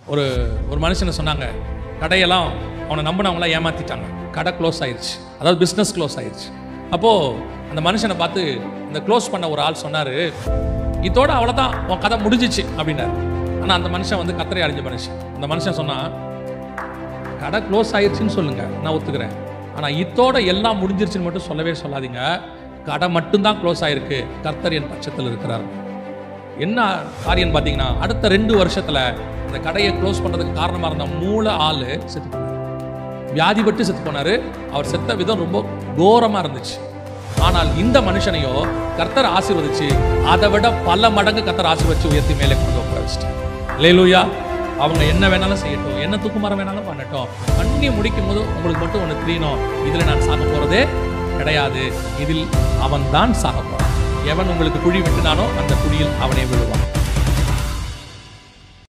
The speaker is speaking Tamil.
ஒரு ஒரு மனுஷனை சொன்னாங்க கடையெல்லாம் அவனை நம்பினவங்களாம் ஏமாத்திட்டாங்க கடை க்ளோஸ் ஆயிடுச்சு அதாவது பிஸ்னஸ் க்ளோஸ் ஆயிடுச்சு அப்போது அந்த மனுஷனை பார்த்து இந்த க்ளோஸ் பண்ண ஒரு ஆள் சொன்னார் இதோட அவ்வளோதான் உன் கதை முடிஞ்சிச்சு அப்படின்னாரு ஆனால் அந்த மனுஷன் வந்து கத்தரை அடைஞ்ச மனுஷன் அந்த மனுஷன் சொன்னான் கடை க்ளோஸ் ஆயிடுச்சுன்னு சொல்லுங்க நான் ஒத்துக்கிறேன் ஆனால் இத்தோட எல்லாம் முடிஞ்சிருச்சுன்னு மட்டும் சொல்லவே சொல்லாதீங்க கடை மட்டும்தான் க்ளோஸ் ஆயிருக்கு கர்த்தர் என் பட்சத்தில் இருக்கிறார் என்ன காரியம் பார்த்தீங்கன்னா அடுத்த ரெண்டு வருஷத்துல அந்த கடையை க்ளோஸ் பண்றதுக்கு காரணமா இருந்த மூல ஆளு செத்து போனார் வியாதிப்பட்டு செத்து போனாரு அவர் செத்த விதம் ரொம்ப கோரமா இருந்துச்சு ஆனால் இந்த மனுஷனையோ கர்த்தர் ஆசீர்வதிச்சு அதை விட பல மடங்கு கர்த்தர் ஆசீர்வதிச்சு உயர்த்தி மேலே கொண்டு உட்கார வச்சிட்டார் லேலூயா அவங்க என்ன வேணாலும் செய்யட்டும் என்ன தூக்குமரம் வேணாலும் பண்ணட்டும் பண்ணி முடிக்கும் போது உங்களுக்கு மட்டும் ஒன்று தெரியணும் இதில் நான் சாக போகிறதே கிடையாது இதில் அவன் தான் சாக போகிறான் எவன் உங்களுக்கு குழி வெட்டினானோ அந்த குழியில் அவனே விழுவான்